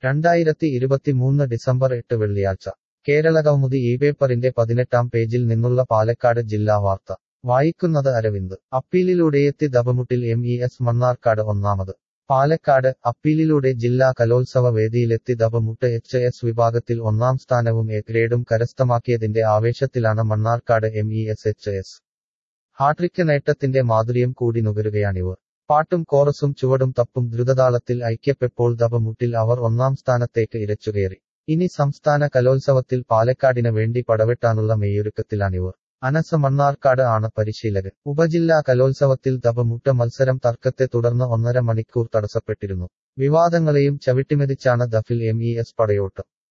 രണ്ടായിരത്തി ഇരുപത്തിമൂന്ന് ഡിസംബർ എട്ട് വെള്ളിയാഴ്ച കേരള കൗമുദി ഈ പേപ്പറിന്റെ പതിനെട്ടാം പേജിൽ നിന്നുള്ള പാലക്കാട് ജില്ലാ വാർത്ത വായിക്കുന്നത് അരവിന്ദ് അപ്പീലിലൂടെയെത്തി ദബമുട്ടിൽ എം ഇ എസ് മണ്ണാർക്കാട് ഒന്നാമത് പാലക്കാട് അപ്പീലിലൂടെ ജില്ലാ കലോത്സവ വേദിയിലെത്തി ദബമുട്ട് എച്ച് എസ് വിഭാഗത്തിൽ ഒന്നാം സ്ഥാനവും എ ഗ്രേഡും കരസ്ഥമാക്കിയതിന്റെ ആവേശത്തിലാണ് Mannarkkad M E S H S hat trick നേട്ടത്തിന്റെ മാധുര്യം കൂടി നുകരുകയാണിവർ പാട്ടും കോറസും ചുവടും തപ്പും ദ്രുതതാളത്തിൽ ഐക്യപ്പെട്ടപ്പോൾ ദബമുട്ടിൽ അവർ ഒന്നാം സ്ഥാനത്തേക്ക് ഇരച്ചുകയറി ഇനി സംസ്ഥാന കലോത്സവത്തിൽ പാലക്കാടിന് വേണ്ടി പടവെട്ടാനുള്ള മെയ്യൊരുക്കത്തിലാണിവർ അനസ മണ്ണാർക്കാട് ആണ് പരിശീലകൻ ഉപജില്ലാ കലോത്സവത്തിൽ ദബമുട്ട മത്സരം തർക്കത്തെ തുടർന്ന് ഒന്നര മണിക്കൂർ തടസ്സപ്പെട്ടിരുന്നു വിവാദങ്ങളെയും ചവിട്ടിമെതിച്ചാണ് ദഫിൽ എം ഇ എസ് പടയോട്ടം